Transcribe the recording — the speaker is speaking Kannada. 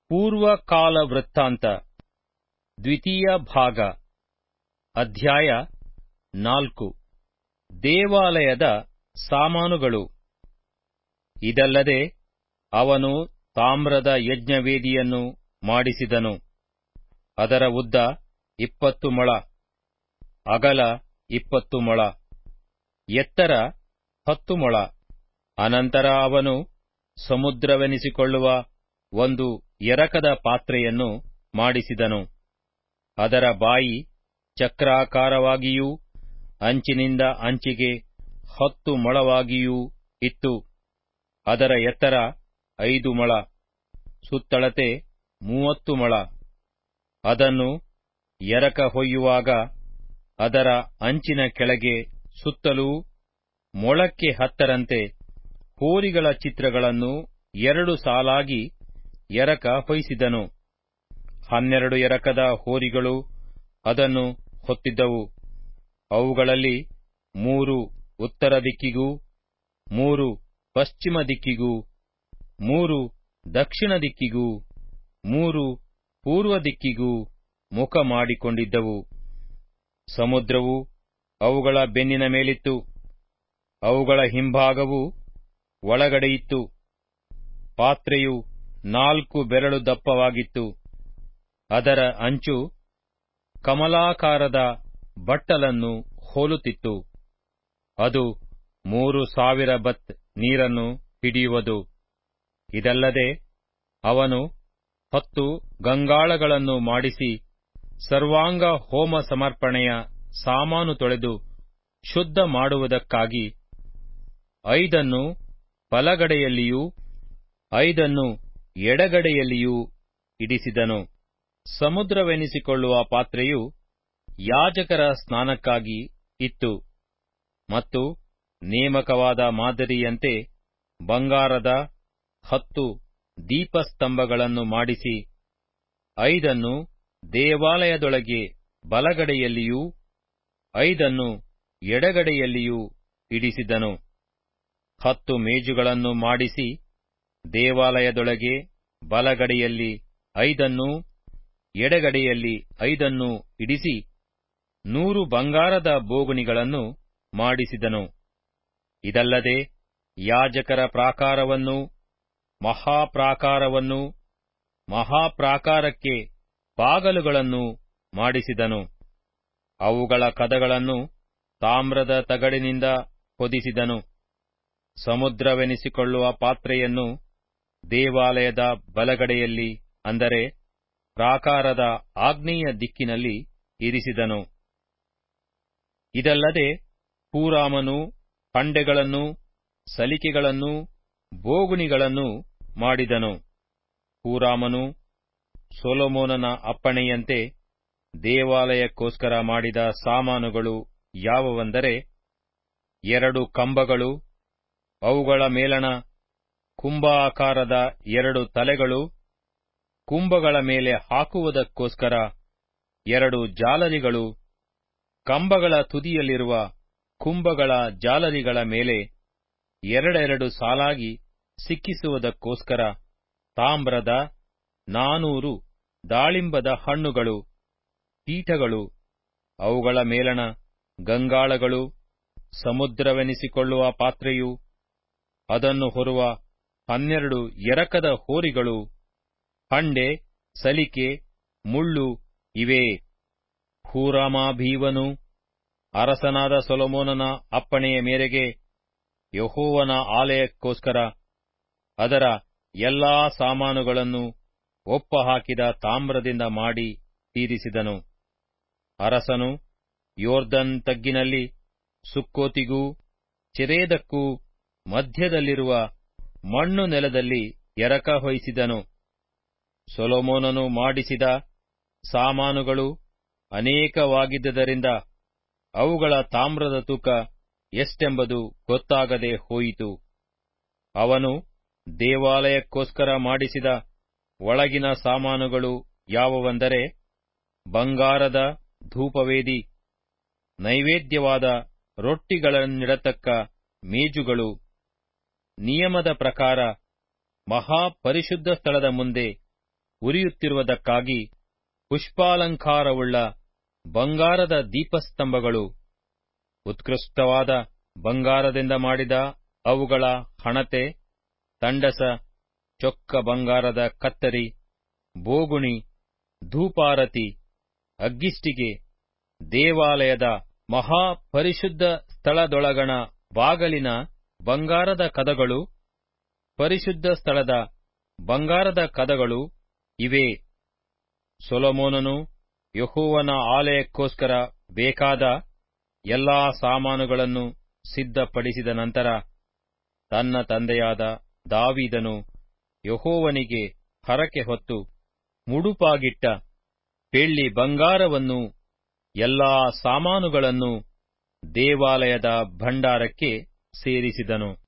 ಪೂರ್ವಕಾಲ ವೃತ್ತಾಂತ ದ್ವಿತೀಯ ಭಾಗ ಅಧ್ಯಾಯ ನಾಲ್ಕು ದೇವಾಲಯದ ಸಾಮಾನುಗಳು ಇದಲ್ಲದೆ ಅವನು ತಾಮ್ರದ ಯಜ್ಞವೇದಿಯನ್ನು ಮಾಡಿಸಿದನು ಅದರ ಉದ್ದ ಇಪ್ಪತ್ತು ಮೊಳ ಅಗಲ ಇಪ್ಪತ್ತು ಮೊಳ ಎತ್ತರ ಹತ್ತು ಮೊಳ ಅನಂತರ ಅವನು ಸಮುದ್ರವೆನಿಸಿಕೊಳ್ಳುವ ಒಂದು ಎರಕದ ಪಾತ್ರೆಯನ್ನು ಮಾಡಿಸಿದನು ಅದರ ಬಾಯಿ ಚಕ್ರಾಕಾರವಾಗಿಯೂ ಅಂಚಿನಿಂದ ಅಂಚಿಗೆ ಹತ್ತು ಮೊಳವಾಗಿಯೂ ಇತ್ತು ಅದರ ಎತ್ತರ ಐದು ಮೊಳ ಸುತ್ತಳತೆ ಮೂವತ್ತು ಮೊಳ ಅದನ್ನು ಎರಕ ಹೊಯ್ಯುವಾಗ ಅದರ ಅಂಚಿನ ಕೆಳಗೆ ಸುತ್ತಲೂ ಮೊಳಕ್ಕೆ ಹತ್ತರಂತೆ ಹೋರಿಗಳ ಚಿತ್ರಗಳನ್ನು ಎರಡು ಸಾಲಾಗಿ ಎರಕ ಹೊಯ್ಸಿದನು ಹನ್ನೆರಡು ಎರಕದ ಹೋರಿಗಳು ಅದನ್ನು ಹೊತ್ತಿದ್ದವು ಅವುಗಳಲ್ಲಿ ಮೂರು ಉತ್ತರ ದಿಕ್ಕಿಗೂ ಮೂರು ಪಶ್ಚಿಮ ದಿಕ್ಕಿಗೂ ಮೂರು ದಕ್ಷಿಣ ದಿಕ್ಕಿಗೂ ಮೂರು ಪೂರ್ವ ದಿಕ್ಕಿಗೂ ಮುಖ ಮಾಡಿಕೊಂಡಿದ್ದವು ಸಮುದ್ರವು ಅವುಗಳ ಬೆನ್ನಿನ ಮೇಲಿತ್ತು ಅವುಗಳ ಹಿಂಭಾಗವು ಒಳಗಡೆಯಿತ್ತು ಪಾತ್ರೆಯು ನಾಲ್ಕು ಬೆರಳು ದಪ್ಪವಾಗಿತ್ತು ಅದರ ಅಂಚು ಕಮಲಾಕಾರದ ಬಟ್ಟಲನ್ನು ಹೋಲುತ್ತಿತ್ತು ಅದು ಮೂರು ಸಾವಿರ ಬತ್ ನೀರನ್ನು ಹಿಡಿಯುವುದು ಇದಲ್ಲದೆ ಅವನು ಹತ್ತು ಗಂಗಾಳಗಳನ್ನು ಮಾಡಿಸಿ ಸರ್ವಾಂಗ ಹೋಮ ಸಮರ್ಪಣೆಯ ಸಾಮಾನು ತೊಳೆದು ಶುದ್ಧ ಮಾಡುವುದಕ್ಕಾಗಿ ಐದನ್ನು ಬಲಗಡೆಯಲ್ಲಿಯೂ ಐದನ್ನು ಎಡಗಡೆಯಲ್ಲಿಯೂ ಇಡಿಸಿದನು ಸಮುದ್ರವೆನಿಸಿಕೊಳ್ಳುವ ಪಾತ್ರೆಯು ಯಾಜಕರ ಸ್ನಾನಕ್ಕಾಗಿ ಇತ್ತು ಮತ್ತು ನೇಮಕವಾದ ಮಾದರಿಯಂತೆ ಬಂಗಾರದ ಹತ್ತು ದೀಪಸ್ತಂಭಗಳನ್ನು ಮಾಡಿಸಿ ಐದನ್ನು ದೇವಾಲಯದೊಳಗೆ ಬಲಗಡೆಯಲ್ಲಿಯೂ ಐದನ್ನು ಎಡಗಡೆಯಲ್ಲಿಯೂ ಇಡಿಸಿದನು ಹತ್ತು ಮೇಜುಗಳನ್ನು ಮಾಡಿಸಿ ದೇವಾಲಯದೊಳಗೆ ಬಲಗಡೆಯಲ್ಲಿ ಐದನ್ನೂ ಎಡಗಡೆಯಲ್ಲಿ ಐದನ್ನೂ ಇಡಿಸಿ ನೂರು ಬಂಗಾರದ ಬೋಗುಣಿಗಳನ್ನು ಮಾಡಿಸಿದನು ಇದಲ್ಲದೆ ಯಾಜಕರ ಪ್ರಾಕಾರವನ್ನೂ ಮಹಾಪ್ರಾಕಾರವನ್ನೂ ಮಹಾಪ್ರಾಕಾರಕ್ಕೆ ಬಾಗಲುಗಳನ್ನು ಮಾಡಿಸಿದನು ಅವುಗಳ ಕದಗಳನ್ನು ತಾಮ್ರದ ತಗಡಿನಿಂದ ಹೊದಿಸಿದನು ಸಮುದ್ರವೆನಿಸಿಕೊಳ್ಳುವ ಪಾತ್ರೆಯನ್ನು ದೇವಾಲಯದ ಬಲಗಡೆಯಲ್ಲಿ ಅಂದರೆ ಪ್ರಾಕಾರದ ಆಗ್ನೇಯ ದಿಕ್ಕಿನಲ್ಲಿ ಇರಿಸಿದನು ಇದಲ್ಲದೆ ಹೂರಾಮನು ಪಂಡೆಗಳನ್ನು ಸಲಿಕೆಗಳನ್ನು ಬೋಗುಣಿಗಳನ್ನು ಮಾಡಿದನು ಹೂರಾಮನು ಸೊಲೊಮೋನನ ಅಪ್ಪಣೆಯಂತೆ ದೇವಾಲಯಕ್ಕೋಸ್ಕರ ಮಾಡಿದ ಸಾಮಾನುಗಳು ಯಾವುವೆಂದರೆ ಎರಡು ಕಂಬಗಳು ಅವುಗಳ ಮೇಲಣ ಕುಂಭಾಕಾರದ ಎರಡು ತಲೆಗಳು ಕುಂಭಗಳ ಮೇಲೆ ಹಾಕುವುದಕ್ಕೋಸ್ಕರ ಎರಡು ಜಾಲರಿಗಳು ಕಂಬಗಳ ತುದಿಯಲ್ಲಿರುವ ಕುಂಭಗಳ ಜಾಲರಿಗಳ ಮೇಲೆ ಎರಡೆರಡು ಸಾಲಾಗಿ ಸಿಕ್ಕಿಸುವುದಕ್ಕೋಸ್ಕರ ತಾಮ್ರದ ನಾನೂರು ದಾಳಿಂಬದ ಹಣ್ಣುಗಳು ಪೀಠಗಳು ಅವುಗಳ ಮೇಲಣ ಗಂಗಾಳಗಳು ಸಮುದ್ರವೆನಿಸಿಕೊಳ್ಳುವ ಪಾತ್ರೆಯು ಅದನ್ನು ಹೊರುವ ಹನ್ನೆರಡು ಎರಕದ ಹೋರಿಗಳು ಹಂಡೆ ಸಲಿಕೆ ಮುಳ್ಳು ಇವೇ ಹೂರಾಮಾಭೀವನು ಅರಸನಾದ ಸೊಲೊಮೋನನ ಅಪ್ಪಣೆಯ ಮೇರೆಗೆ ಯಹೋವನ ಆಲಯಕ್ಕೋಸ್ಕರ ಅದರ ಎಲ್ಲಾ ಸಾಮಾನುಗಳನ್ನು ಒಪ್ಪಹಾಕಿದ ತಾಮ್ರದಿಂದ ಮಾಡಿ ತೀರಿಸಿದನು ಅರಸನು ಯೋರ್ದನ್ ತಗ್ಗಿನಲ್ಲಿ ಸುಕ್ಕೋತಿಗೂ ಚೆರೇದಕ್ಕೂ ಮಧ್ಯದಲ್ಲಿರುವ ಮಣ್ಣು ನೆಲದಲ್ಲಿ ಎರಕ ಹೊಯ್ಸಿದನು ಸೊಲೊಮೋನನು ಮಾಡಿಸಿದ ಸಾಮಾನುಗಳು ಅನೇಕವಾಗಿದ್ದರಿಂದ ಅವುಗಳ ತಾಮ್ರದ ತೂಕ ಎಷ್ಟೆಂಬುದು ಗೊತ್ತಾಗದೆ ಹೋಯಿತು ಅವನು ದೇವಾಲಯಕ್ಕೋಸ್ಕರ ಮಾಡಿಸಿದ ಒಳಗಿನ ಸಾಮಾನುಗಳು ಯಾವುವೆಂದರೆ ಬಂಗಾರದ ಧೂಪವೇದಿ ನೈವೇದ್ಯವಾದ ರೊಟ್ಟಿಗಳನ್ನಿಡತಕ್ಕ ಮೇಜುಗಳು ನಿಯಮದ ಪ್ರಕಾರ ಮಹಾಪರಿಶುದ್ಧ ಸ್ಥಳದ ಮುಂದೆ ಉರಿಯುತ್ತಿರುವುದಕ್ಕಾಗಿ ಪುಷ್ಪಾಲಂಕಾರವುಳ್ಳ ಬಂಗಾರದ ದೀಪಸ್ತಂಭಗಳು ಉತ್ಕೃಷ್ಟವಾದ ಬಂಗಾರದಿಂದ ಮಾಡಿದ ಅವುಗಳ ಹಣತೆ ತಂಡಸ ಚೊಕ್ಕ ಬಂಗಾರದ ಕತ್ತರಿ ಬೋಗುಣಿ ಧೂಪಾರತಿ ಅಗ್ಗಿಷ್ಟಿಗೆ ದೇವಾಲಯದ ಮಹಾಪರಿಶುದ್ಧ ಸ್ಥಳದೊಳಗಣ ಬಾಗಲಿನ ಬಂಗಾರದ ಕದಗಳು ಪರಿಶುದ್ಧ ಸ್ಥಳದ ಬಂಗಾರದ ಕದಗಳು ಇವೇ ಸೊಲೊಮೋನನು ಯಹೋವನ ಆಲಯಕ್ಕೋಸ್ಕರ ಬೇಕಾದ ಎಲ್ಲಾ ಸಾಮಾನುಗಳನ್ನು ಸಿದ್ಧಪಡಿಸಿದ ನಂತರ ತನ್ನ ತಂದೆಯಾದ ದಾವೀದನು ಯಹೋವನಿಗೆ ಹರಕೆ ಹೊತ್ತು ಮುಡುಪಾಗಿಟ್ಟ ಬೆಳ್ಳಿ ಬಂಗಾರವನ್ನು ಎಲ್ಲಾ ಸಾಮಾನುಗಳನ್ನು ದೇವಾಲಯದ ಭಂಡಾರಕ್ಕೆ ಸೇರಿಸಿದನು